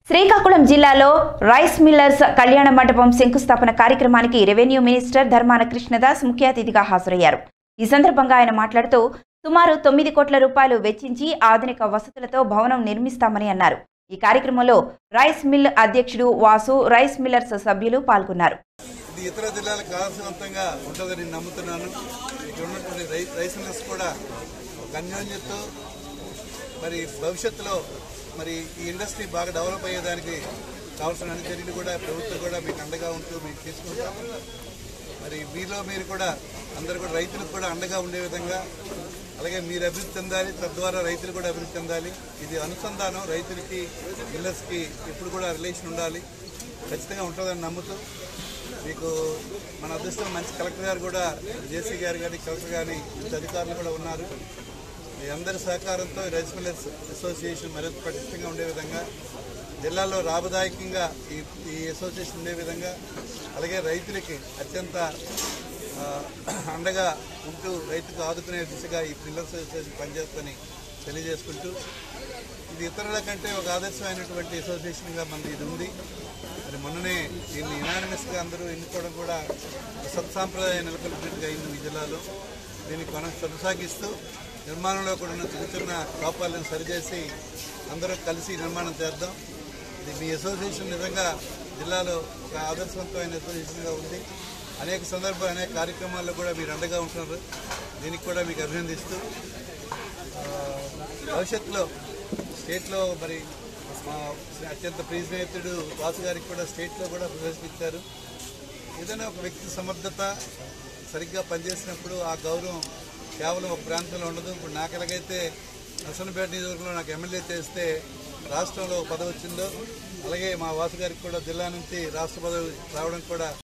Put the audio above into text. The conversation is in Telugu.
శ్రీకాకుళం జిల్లాలో రైస్ మిల్లర్స్ కళ్యాణ మండపం శంకుస్థాపన కార్యక్రమానికి రెవెన్యూ మినిస్టర్ ధర్మాన కృష్ణదాస్ ముఖ్య అతిథిగా హాజరయ్యారు ఈ సందర్భంగా ఆయన మాట్లాడుతూ సుమారు తొమ్మిది కోట్ల రూపాయలు వెచ్చించి ఆధునిక వసతులతో భవనం నిర్మిస్తామని అన్నారు ఈ కార్యక్రమంలో రైస్ మిల్ అధ్యక్షుడు వాసు రైస్ మిల్లర్స్ సభ్యులు పాల్గొన్నారు ఇది ఇతర జిల్లాలకు ఆదర్శవంతంగా ఉంటుందని నేను నమ్ముతున్నాను ఇక్కడ ఉన్నటువంటి రై రైసనర్స్ కూడా ఒక అన్యోన్యతతో మరి భవిష్యత్తులో మరి ఈ ఇండస్ట్రీ బాగా డెవలప్ అయ్యేదానికి కావాల్సిన అన్ని చర్యలు కూడా ప్రభుత్వం కూడా మీకు అండగా ఉంటూ మీకు తీసుకుంటాం మరి మీలో మీరు కూడా అందరూ కూడా రైతులకు కూడా అండగా ఉండే విధంగా అలాగే మీరు అభివృద్ధి చెందాలి తద్వారా రైతులు కూడా అభివృద్ధి చెందాలి ఇది అనుసంధానం రైతులకి మిల్లర్స్కి ఎప్పుడు కూడా రిలేషన్ ఉండాలి ఖచ్చితంగా ఉంటుందని నమ్ముతూ మీకు మన అదృష్టం మంచి కలెక్టర్ గారు కూడా జేసీ గారు కానీ కలెక్టర్ కానీ ఇంత అధికారులు కూడా ఉన్నారు మీ అందరి సహకారంతో ఈ రైస్ మిల్లర్స్ అసోసియేషన్ మరింత పటిష్టంగా ఉండే విధంగా జిల్లాలో లాభదాయకంగా ఈ ఈ అసోసియేషన్ ఉండే విధంగా అలాగే రైతులకి అత్యంత ఆ, అండగా ఉంటూ రైతుకు ఆదుకునే దిశగా ఈ పిల్లర్స్ అసోసియేషన్ పనిచేస్తుందని తెలియజేసుకుంటూ ఇది ఇతరుల కంటే ఒక ఆదర్శమైనటువంటి అసోసియేషన్గా మనది ఇది ఉంది మరి మొన్ననే దీన్ని యునానిమస్గా అందరూ ఎన్నుకోవడం కూడా ఒక సత్సాంప్రదాయం నెలకొల్పినట్టుగా అయింది ఈ జిల్లాలో దీన్ని కొన కొనసాగిస్తూ నిర్మాణంలో కూడా ఉన్న చిన్న చిన్న లోపాలను సరిచేసి అందరూ కలిసి నిర్మాణం చేద్దాం ఇది మీ అసోసియేషన్ నిజంగా జిల్లాలో ఒక ఆదర్శవంతమైన అసోసియేషన్గా ఉంది అనేక సందర్భాలు అనేక కార్యక్రమాల్లో కూడా మీరు అండగా ఉంటున్నారు దీనికి కూడా మీకు అభినందిస్తూ ఆ, భవిష్యత్తులో స్టేట్లో మరి మా అత్యంత ప్రియ స్నేహితుడు వాసు గారికి కూడా స్టేట్లో కూడా ప్రవేశించారు ఏదైనా ఒక వ్యక్తి సమర్థత సరిగ్గా పనిచేసినప్పుడు ఆ గౌరవం కేవలం ఒక ప్రాంతంలో ఉండదు ఇప్పుడు నాకు ఎలాగైతే నర్సనపేట నియోజకవర్గంలో నాకు ఎమ్మెల్యే చేస్తే రాష్ట్రంలో పదవి వచ్చిందో అలాగే మా వాసు గారికి కూడా జిల్లా నుంచి రాష్ట్ర పదవి రావడం కూడా